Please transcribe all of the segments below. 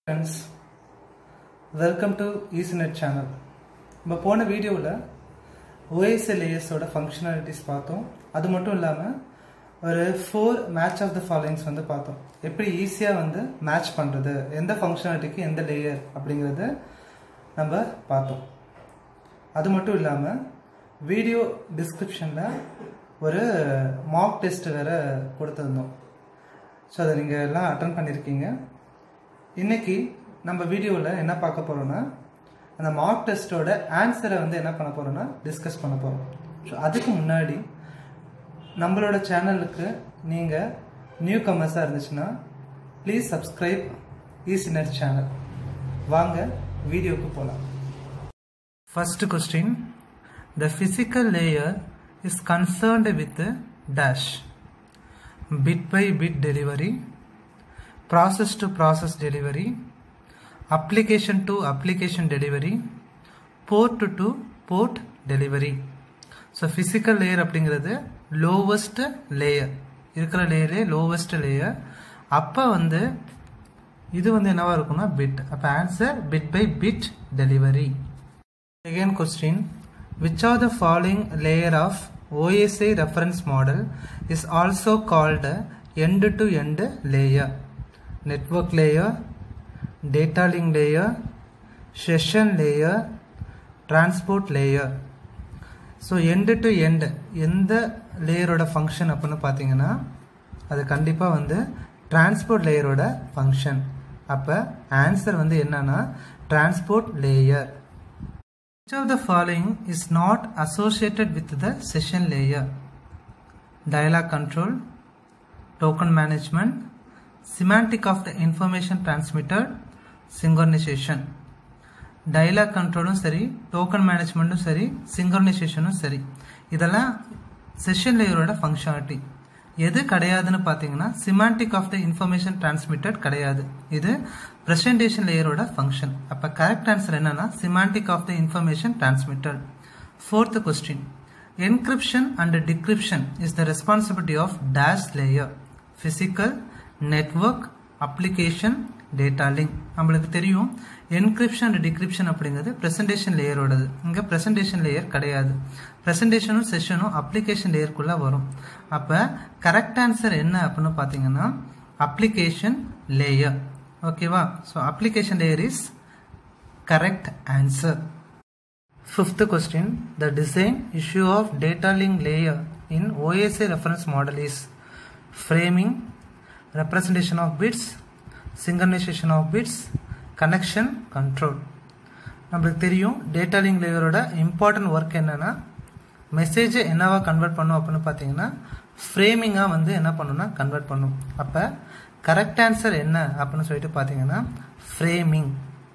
Friends welcome to easy net channel நம்ம போன வீடியோவில் ஓஎஸ்எல் லேயர்ஸோட ஃபங்க்ஷனாலிட்டிஸ் பார்த்தோம் அது மட்டும் இல்லாமல் ஒரு for match of the followings வந்து பார்த்தோம் எப்படி ஈஸியாக வந்து மேட்ச் பண்ணுறது எந்த ஃபங்க்ஷனாலிட்டிக்கு எந்த லேயர் அப்படிங்கிறத நம்ம பார்த்தோம் அது மட்டும் இல்லாமல் வீடியோ டிஸ்கிரிப்ஷனில் ஒரு மார்க் டெஸ்ட் வேறு கொடுத்துருந்தோம் ஸோ அதை நீங்கள் எல்லாம் அட்டன் பண்ணியிருக்கீங்க இன்னைக்கு நம்ம வீடியோவில் என்ன பார்க்க போகிறோம்னா அந்த மார்க் டெஸ்ட்டோட ஆன்சரை வந்து என்ன பண்ண போகிறோம்னா டிஸ்கஸ் பண்ண போகிறோம் ஸோ அதுக்கு முன்னாடி நம்மளோட சேனலுக்கு நீங்கள் நியூ கமர்ஸாக இருந்துச்சுன்னா ப்ளீஸ் சப்ஸ்கிரைப் ஈசிநெட் சேனல் வாங்க வீடியோக்கு போகலாம் first question the physical layer is concerned with dash bit by bit delivery process to process delivery, application to application delivery, port to port delivery. So physical layer அப்படிங்கிறது lowest layer இருக்கிற லேயரே lowest layer அப்போ வந்து இது வந்து என்னவா இருக்கும்னா bit அப்போ answer bit by bit delivery second question which are the following layer of OSI reference model is also called end to end layer network layer, data link layer, session layer, transport layer. So end to end எந்த லேயரோட function அப்படின்னு பார்த்தீங்கன்னா அது கண்டிப்பாக வந்து transport லேயரோட function அப்போ answer வந்து என்னன்னா transport layer which of the following is not associated with the session layer dialog control token management semantic of the information transmitted synchronization dialog கண்ட்ரோலும் சரி டோக்கன் மேனேஜ்மெண்ட்டும் சரி சிங்க்ரனைசேஷனும் சரி இதெல்லாம் செஷன் லேயரோட ஃபங்க்ஷனாலிட்டி எது கிடையாதுன்னு பார்த்தீங்கன்னா semantic of the information transmitted கிடையாது இது ப்ரெசன்டேஷன் லேயரோட ஃபங்க்ஷன் அப்போ கரெக்ட் ஆன்சர் என்னன்னா semantic of the information transmitted fourth question encryption and decryption is the responsibility of dash layer physical network application data link நம்மளுக்கு தெரியும் என்கிரிப்ஷன் அண்ட் டிகிரிப்ஷன் அப்படிங்கிறது presentation லேயரோடது இங்கே ப்ரெசன்டேஷன் லேயர் கிடையாது ப்ரெசன்டேஷனும் செஷனும் application லேயருக்குள்ளே வரும் அப்போ கரெக்ட் ஆன்சர் என்ன அப்படின்னு பார்த்தீங்கன்னா அப்ளிகேஷன் லேயர் ஓகேவா so application layer is correct answer fifth question the design issue of data link layer in OSI reference model is framing, representation of bits, synchronization of bits, connection, control. நம்மளுக்கு தெரியும் data link லேயரோட important work என்னன்னா மெசேஜை என்னவா convert பண்ணும் அப்படின்னு பார்த்தீங்கன்னா ஃப்ரேமிங்காக வந்து என்ன பண்ணுன்னா கன்வெர்ட் பண்ணும் அப்போ கரெக்ட் ஆன்சர் என்ன அப்படின்னு சொல்லிட்டு பார்த்தீங்கன்னா framing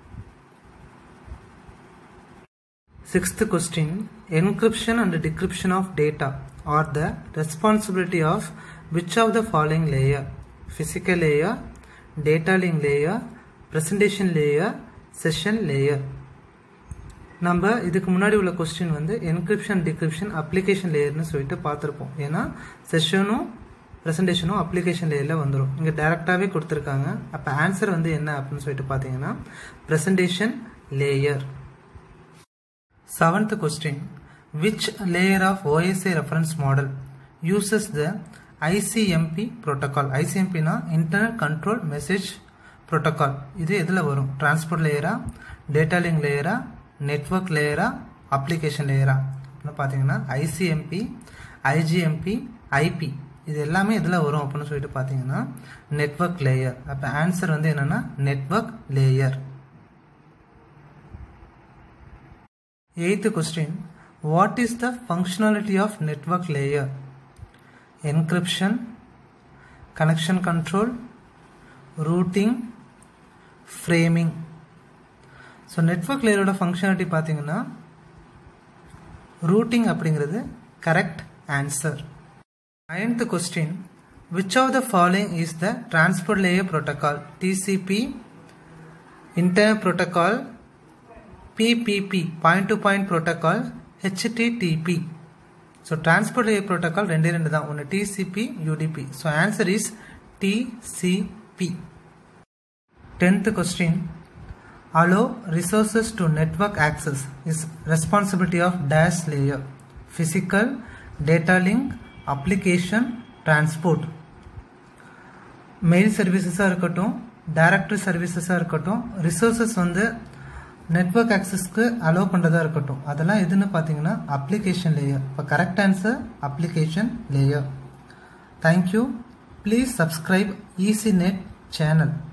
sixth question encryption and decryption of data are the responsibility of which of the following layer physical layer data link layer presentation layer session layer நம்ம இதுக்கு முன்னாடி உள்ள கொஸ்டின் வந்து என்கிரிப்ஷன் டிகிரிப்ஷன் அப்ளிகேஷன் லேயர்னு சொல்லிட்டு பார்த்துருப்போம் ஏன்னா செஷனும் ப்ரெசன்டேஷனும் அப்ளிகேஷன் லேயரில் வந்துடும் இங்கே டேரெக்டாகவே கொடுத்துருக்காங்க அப்போ ஆன்சர் வந்து என்ன அப்படின்னு சொல்லிட்டு பார்த்தீங்கன்னா presentation layer seventh question which layer of OSI reference model uses the ICMP protocol ஐசிஎம்பினா இன்டர்னல் கண்ட்ரோல் மெசேஜ் ப்ரோட்டோகால் இது எதில் வரும் டிரான்ஸ்போர்ட் லேயரா டேட்டா லிங்க் லேயரா நெட்ஒர்க் லேயரா அப்ளிகேஷன் லேயரா அப்படின்னு பார்த்தீங்கன்னா ஐசிஎம்பி ஐஜிஎம்பி ஐபி இது எல்லாமே இதில் வரும் அப்படின்னு சொல்லிட்டு பார்த்தீங்கன்னா நெட்ஒர்க் லேயர் அப்போ ஆன்சர் வந்து என்னன்னா network layer eighth question what is the functionality of network layer encryption, connection control, routing, framing. So network லேயரோட ஃபங்க்ஷனாலிட்டி பார்த்தீங்கன்னா ரூட்டிங் அப்படிங்கிறது correct answer ninth question which of the following is the transport layer protocol TCP internal protocol PPP point to point protocol HTTP so transport layer protocol ரெண்டே ரெண்டு தான் ஒன்று TCP UDP so answer is TCP Tenth question. Allow resources to network access is responsibility of dash layer. Physical, data link, application, transport. Mail சர்வீசஸாக இருக்கட்டும் directory சர்வீசஸாக இருக்கட்டும் resources வந்து network ஆக்சஸ்க்கு allow பண்ணுறதா இருக்கட்டும் அதெல்லாம் எதுன்னு பார்த்தீங்கன்னா அப்ளிகேஷன் லேயர் இப்போ correct answer application layer thank you please subscribe easy net channel